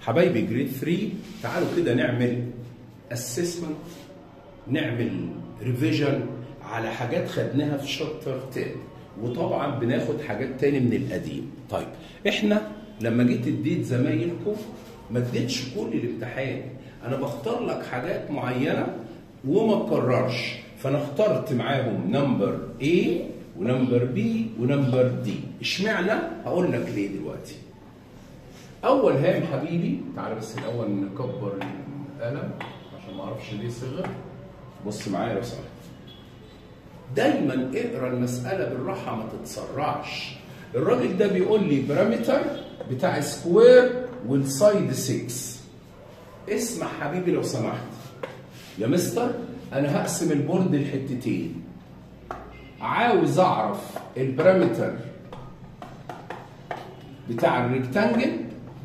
حبايبي جريد 3 تعالوا كده نعمل اسسمنت نعمل ريفيجن على حاجات خدناها في شابتر 10 وطبعا بناخد حاجات تاني من القديم طيب احنا لما جيت اديت زمايلكم ما اديتش كل الامتحان انا بختار لك حاجات معينه وما تكررش فانا اخترت معاهم نمبر A ونمبر B ونمبر D اشمعنى هقول لك ليه دلوقتي اول هام حبيبي تعالى بس الاول نكبر القلم عشان ما اعرفش ليه صغر بص معايا لو سمحت دايما اقرا المساله بالراحه ما تتسرعش الراجل ده بيقول لي بارامتر بتاع سكوير والسايد 6 اسمع حبيبي لو سمحت يا مستر انا هقسم البورد لحتتين عاوز اعرف البارامتر بتاع الريكتانجل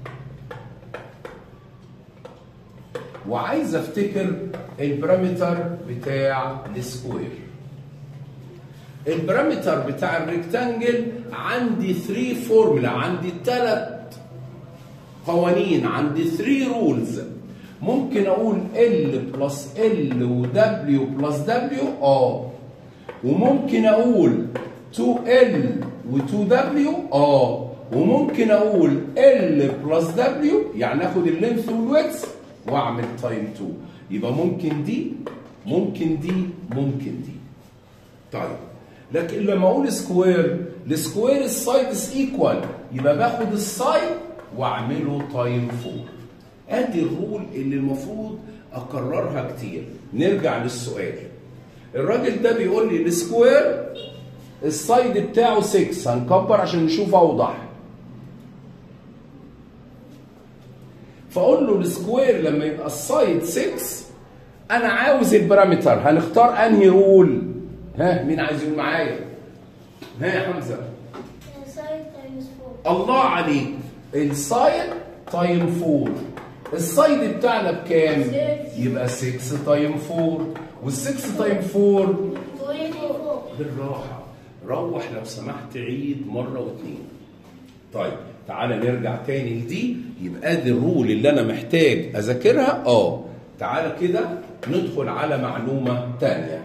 وعايز افتكر البارامتر بتاع السكوير البارامتر بتاع الريكتانجل عندي 3 فورمولا عندي ثلاث قوانين عندي 3 رولز ممكن اقول ال بلس ال ودبليو بلس دبليو اه وممكن اقول 2ال و2w اه وممكن اقول ال بلس دبليو يعني اخد اللينث والويدث واعمل تايم 2 يبقى ممكن دي ممكن دي ممكن دي طيب لكن لما اقول سكوير السكوير السايدز ايكوال يبقى باخد السايد واعمله تايم 4 ادي الرول اللي المفروض اكررها كتير نرجع للسؤال الراجل ده بيقول لي السكوير السايد بتاعه 6 هنكبر عشان نشوف اوضح فاقول له السكوير لما يبقى السايد 6 انا عاوز البارامتر هنختار انهي رول ها مين عايز يقول معايا ها يا حمزه سايد تايمز 4 الله عليك السايد تايم 4 السايد بتاعنا بكام يبقى 6 تايم 4 وال6 تايم 4 24 بالراحه روح لو سمحت عيد مره واتنين طيب تعالى نرجع تاني لدي يبقى دي الرول اللي انا محتاج اذاكرها اه تعالى كده ندخل على معلومه تانية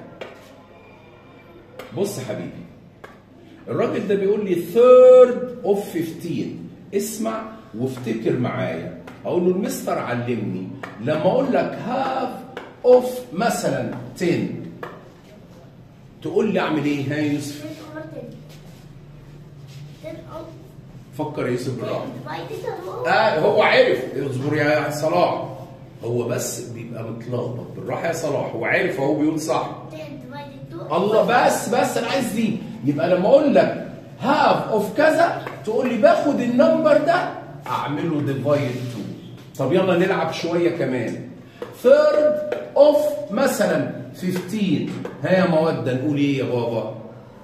بص يا حبيبي الراجل ده بيقول لي third of 15 اسمع وافتكر معايا اقول له المستر علمني لما اقول لك half of مثلا 10 تقول لي اعمل ايه ها يا يوسف 10 of فكر يا يوسف بالراحه 10 divided هو آه هو عرف اصبر يا صلاح هو بس بيبقى متلخبط بالراحه يا صلاح هو عارف اهو بيقول صح 10 divided 2 الله بس بس انا عايز دي يبقى لما اقول لك هاف اوف كذا تقول لي باخد النمبر ده اعمله ديفايد 2 طب يلا نلعب شويه كمان ثيرد اوف مثلا 15 ها يا موده نقول ايه يا بابا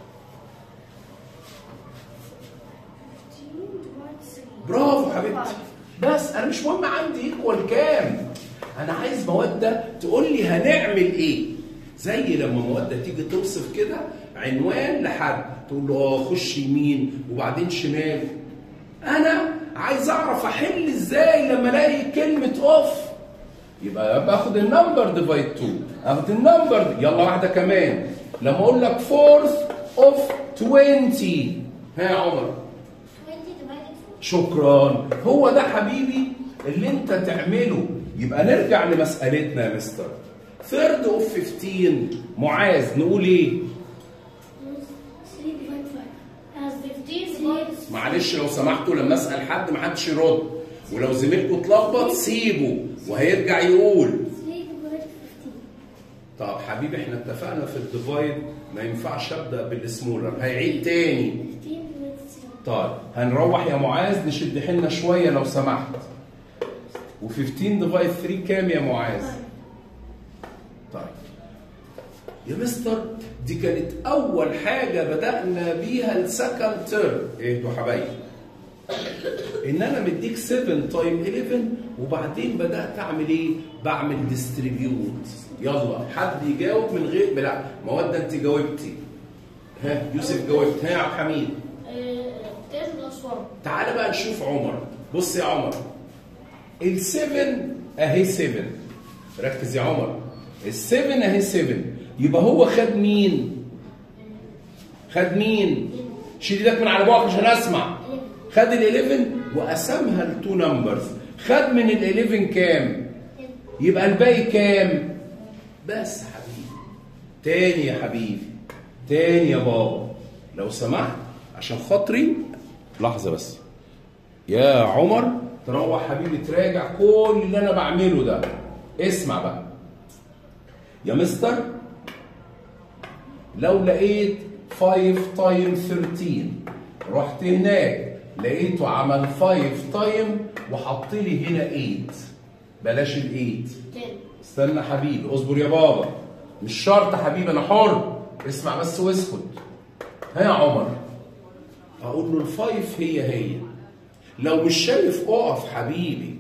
15 برافو حبيبتي بس انا مش مهم عندي ايكوال كام انا عايز موده تقول لي هنعمل ايه زي لما موده تيجي توصف كده عنوان لحد تقول له اه خش يمين وبعدين شمال انا عايز اعرف احل ازاي لما الاقي كلمه اوف يبقى باخد النمبر ديفايد 2 اخد النمبر يلا واحده كمان لما اقول لك فورث اوف 20 ها يا عمر 20 divided 4 شكرا هو ده حبيبي اللي انت تعمله يبقى نرجع لمسألتنا يا مستر ثيرد اوف 15 معاذ نقول ايه 3 divided 5 as 15 divided معلش لو سمحتوا لما اسال حد ما حدش يرد ولو زميلكوا اتلخبط سيبه وهيرجع يقول 3 divided 15 طب حبيبي احنا اتفقنا في الديفايد ما ينفعش ابدا بالسمولر هيعيد تاني 15 divided 3 طيب هنروح يا معاذ نشد حيلنا شويه لو سمحت و15 ديفايد 3 كام يا معاذ؟ طيب يا مستر دي كانت اول حاجه بدانا بيها السكند تيرم اهدوا حبايبي ان انا مديك 7 تايم 11 وبعدين بدات اعمل ايه بعمل ديستريبيوت يلا حد يجاوب من غير لا مواد انت جاوبتي ها يوسف جاوبت ها يا عبد الحميد 10 plus 1 تعال بقى نشوف عمر بص يا عمر ال7 اهي 7 ركز يا عمر ال7 اهي 7 يبقى هو خد مين؟ خد مين؟ شيل ايدك من على بعض عشان اسمع خد ال11 وقسمها لتو نمبرز خد من ال11 كام؟ يبقى الباقي كام؟ بس يا حبيبي تاني يا حبيبي تاني يا بابا لو سمحت عشان خاطري لحظة بس يا عمر تروح حبيبي تراجع كل اللي انا بعمله ده اسمع بقى يا مستر لو لقيت 5 تايم 13 رحت هناك لقيته عمل 5 تايم وحط لي هنا 8 بلاش ال 8 10 استنى حبيبي اصبر يا بابا مش شرط حبيبي انا حر اسمع بس واسكت ها يا عمر اقول له الفايف هي هي لو مش شايف اقف حبيبي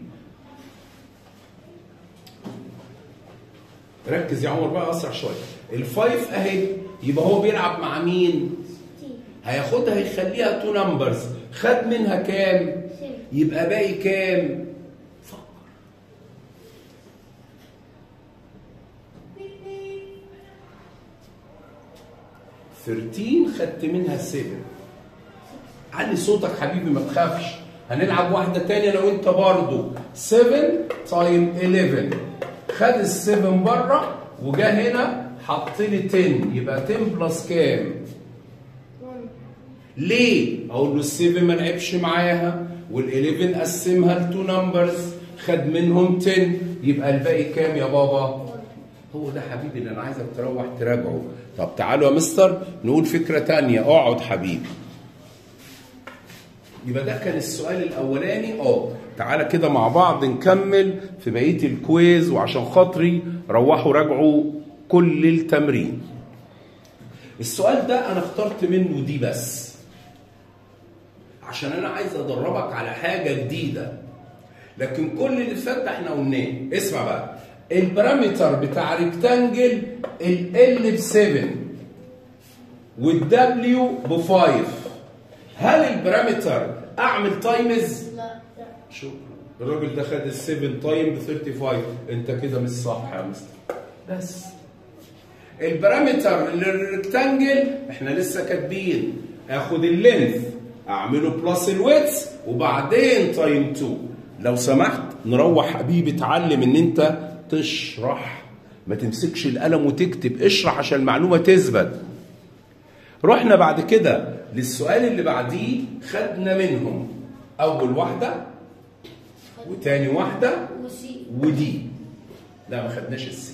ركز يا عمر بقى اسرع شويه الفايف اهي يبقى هو بيلعب مع مين 16 هياخدها يخليها تو نمبرز خد منها كام 7 يبقى باقي كام فكر ثيرتين خدت منها 7 علي صوتك حبيبي ما تخافش هنلعب واحدة تانية انا وانت برضو 7 تايم 11 خد ال 7 بره وجا هنا حط لي 10 يبقى 10 بلس كام؟ 1 ليه؟ اقول له ال7 ما لعبش معاها وال11 قسمها لتو نمبرز خد منهم 10 يبقى الباقي كام يا بابا؟ هو ده حبيبي اللي انا عايزك تروح تراجعه طب تعالوا يا مستر نقول فكره تانية اقعد حبيبي يبقى ده كان السؤال الاولاني اه تعالى كده مع بعض نكمل في بقيه الكويز وعشان خاطري روحوا راجعوا كل التمرين السؤال ده انا اخترت منه دي بس عشان انا عايز ادربك على حاجه جديده لكن كل اللي فات ده احنا قلناه اسمع بقى البارامتر بتاع ريكتانجل ال ب 7 والدبليو ب 5 هل البارامتر اعمل تايمز لا لا شكرا الراجل ده خد ال 7 تايم ب 35 انت كده مش صح يا مستر بس البارامتر للريكتانجل احنا لسه كاتبين اخد اللينث اعمله بلس الويتس وبعدين تايم 2 لو سمحت نروح حبيبي اتعلم ان انت تشرح ما تمسكش القلم وتكتب اشرح عشان المعلومه تثبت رحنا بعد كده للسؤال اللي بعديه خدنا منهم اول واحده وتاني واحده وسي ودي لا ما خدناش السي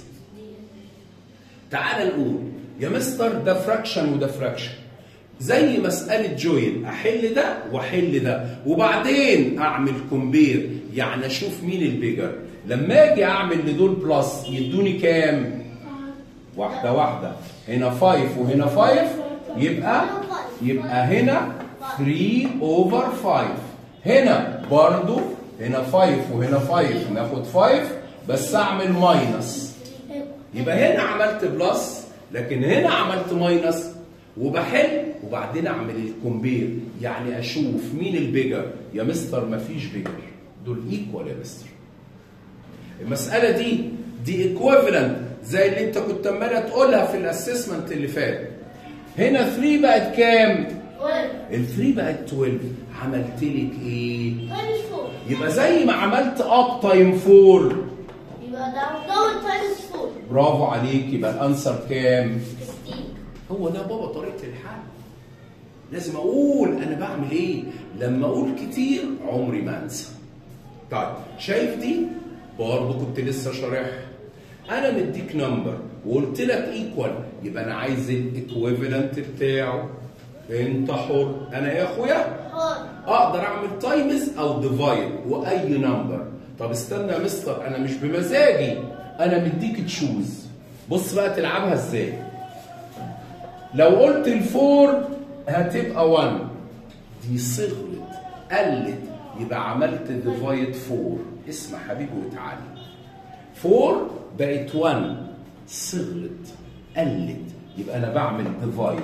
تعال نقول يا مستر ده فراكشن وده فراكشن زي مسألة جوين أحل ده وأحل ده وبعدين أعمل كومبير يعني أشوف مين البيجر لما أجي أعمل لدول بلس يدوني كام؟ واحدة واحدة هنا 5 وهنا 5 يبقى يبقى هنا 3 اوفر 5 هنا برضو هنا 5 وهنا 5 ناخد 5 بس اعمل ماينس يبقى هنا عملت بلس لكن هنا عملت ماينس وبحل وبعدين اعمل الكومبير يعني اشوف مين البيجر يا مستر مفيش بيجر دول ايكوال يا مستر المساله دي دي ايكويفالنت زي اللي انت كنت عماله تقولها في الاسسمنت اللي فات هنا 3 بقت كام 12 ال 3 بقت 12 عملت لك ايه تايمز 4 يبقى زي ما عملت اب تايم 4 يبقى داون داون تايمز 4 برافو عليك يبقى الانسر كام 16 هو ده بابا طريقه الحل لازم اقول انا بعمل ايه لما اقول كتير عمري ما انسى طيب شايف دي برضه كنت لسه شارحها انا مديك نمبر وقلت لك ايكوال يبقى انا عايز الايكويفالنت بتاعه انت حر انا يا اخويا حاضر اقدر اعمل تايمز او ديفايد واي نمبر طب استنى يا مستر انا مش بمزاجي انا مديك تشوز بص بقى تلعبها ازاي لو قلت الفور هتبقى 1 دي صغرت قلت يبقى عملت ديفايد 4 اسمع حبيبي وتعالى 4 بقت 1 صغرت قلت يبقى انا بعمل ديفايد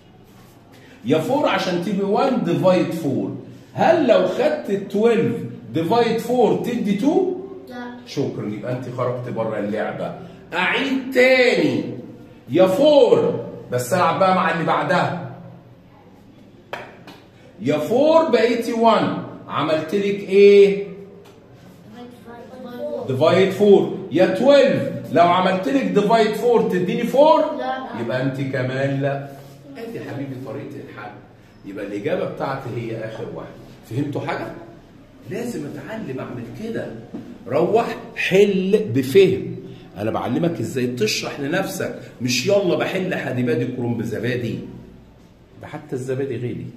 يا 4 عشان تبقى 1 ديفايد 4 هل لو خدت ال 12 ديفايد 4 تدي 2 لا شكرا يبقى انت خرجت بره اللعبه اعيد تاني يا 4 بس العب بقى مع اللي بعدها يا 4 بقيتي 1 عملت لك ايه ديفايد 4 يا 12 لو عملت لك ديفايد 4 تديني 4 لا. يبقى انت كمان لا ادي حبيبي طريقه الحل يبقى الاجابه بتاعتي هي اخر واحده فهمتوا حاجه لازم اتعلم اعمل كده روح حل بفهم انا بعلمك ازاي تشرح لنفسك مش يلا بحل حديبادي كروم بزبادي ده حتى الزبادي غالي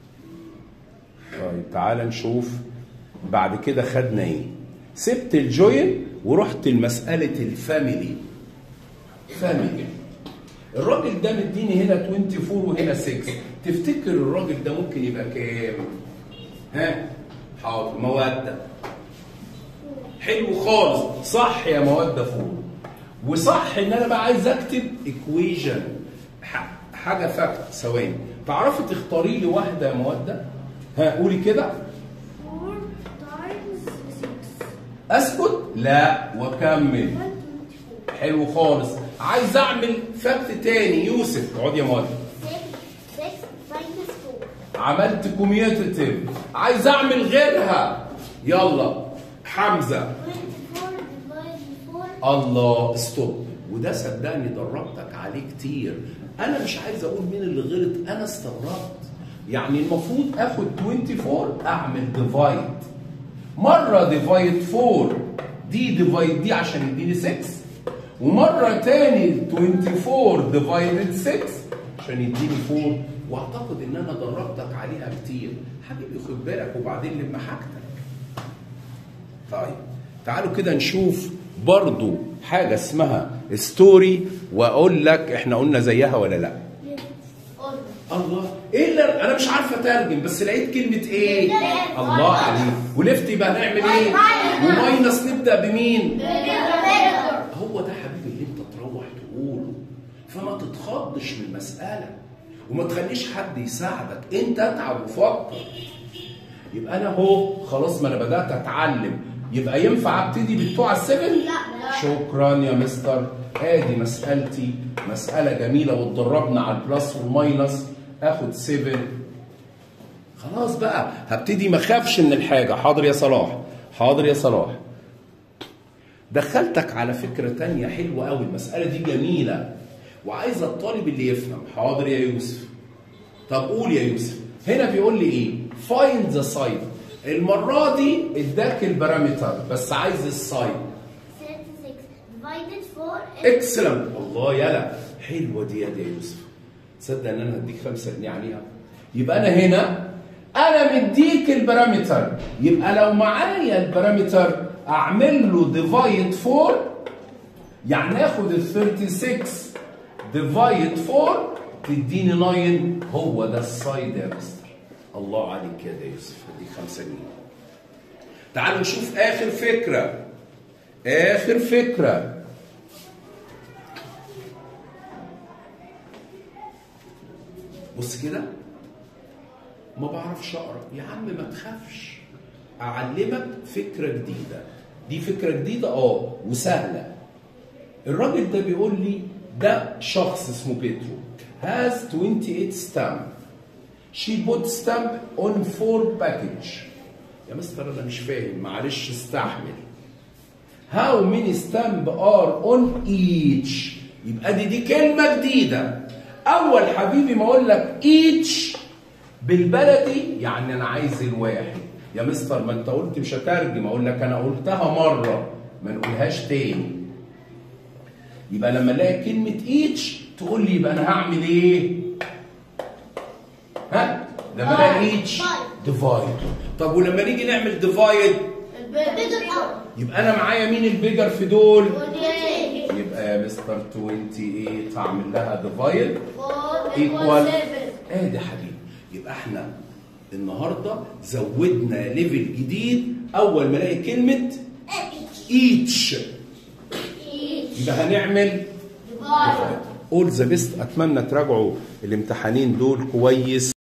طيب تعال نشوف بعد كده خدنا ايه سبت الجوين ورحت لمسألة الفاميلي فاميلي الراجل ده مديني هنا 24 وهنا 6 تفتكر الراجل ده ممكن يبقى كام؟ ها؟ حاضر مودة حلو خالص صح يا مودة فوق وصح ان انا بقى عايز اكتب ايكويجن حاجه فاكت ثواني تعرفي تختاري لي واحده يا مودة؟ ها قولي كده 4 times 6 اسكت لا وكمل حلو خالص عايز اعمل فاكت تاني يوسف اقعد يا مودة 6 6 minus 4 عملت كوميوتيتيف عايز اعمل غيرها يلا حمزه 24 divided 4 الله ستوب وده صدقني دربتك عليه كتير انا مش عايز اقول مين اللي غلط انا استغربت يعني المفروض اخد 24 اعمل ديفايد مره ديفايد 4 دي ديفايد دي عشان يديني 6 ومره تاني 24 ديفايدد 6 عشان يديني 4 واعتقد ان انا دربتك عليها كتير حبيبي خد بالك وبعدين لما حاجتك طيب تعالوا كده نشوف برضو حاجة اسمها ستوري واقول لك احنا قلنا زيها ولا لا الله ايه اللي انا مش عارفه اترجم بس لقيت كلمه ايه ليفت. الله عليك وليفت يبقى هنعمل ايه وماينس نبدا بمين هو ده حبيبي اللي انت تروح تقوله فما تتخضش من المساله وما تخليش حد يساعدك انت اتعب وفكر يبقى انا اهو خلاص ما انا بدات اتعلم يبقى ينفع ابتدي بتوع السفن لا. شكرا يا مستر ادي مسالتي مساله جميله واتدربنا على البلس والماينس اخد 7 خلاص بقى هبتدي ما اخافش من الحاجه حاضر يا صلاح حاضر يا صلاح دخلتك على فكرة تانية حلوة قوي المسألة دي جميلة وعايزة الطالب اللي يفهم حاضر يا يوسف طب قول يا يوسف هنا بيقول لي ايه find the side المرة دي اداك البارامتر بس عايز السايد 36 divided 4 اكسلنت الله يلا حلوة دي يا دي يا يوسف تصدق ان انا هديك خمسة جنيه عليها يبقى انا هنا انا مديك البارامتر يبقى لو معايا البارامتر اعمل له ديفايد 4 يعني اخد ال 36 ديفايد 4 تديني 9 هو ده السايد يا مستر الله عليك يا ده يوسف هديك 5 جنيه تعالوا نشوف اخر فكره اخر فكره بص كده ما بعرفش اقرا يا عم ما تخافش اعلمك فكره جديده دي فكره جديده اه وسهله الراجل ده بيقول لي ده شخص اسمه بيترو has 28 stamp she put stamp on four package يا مستر انا مش فاهم معلش استحمل how many stamp are on each يبقى دي دي كلمه جديده اول حبيبي ما اقول لك each بالبلدي يعني انا عايز الواحد يا مستر ما انت قلت مش هترجم اقول لك انا قلتها مره ما نقولهاش تاني يبقى لما الاقي كلمه ايتش تقول لي يبقى انا هعمل ايه ها لما الاقي ايتش ديفايد طب ولما نيجي نعمل ديفايد يبقى انا معايا مين البيجر في دول يبقى يا مستر 28 هعمل لها ديفايد ايكوال ادي يا حبيبي يبقى احنا النهارده زودنا ليفل جديد اول ما الاقي كلمه ايتش يبقى هنعمل اول ذا بيست اتمنى تراجعوا الامتحانين دول كويس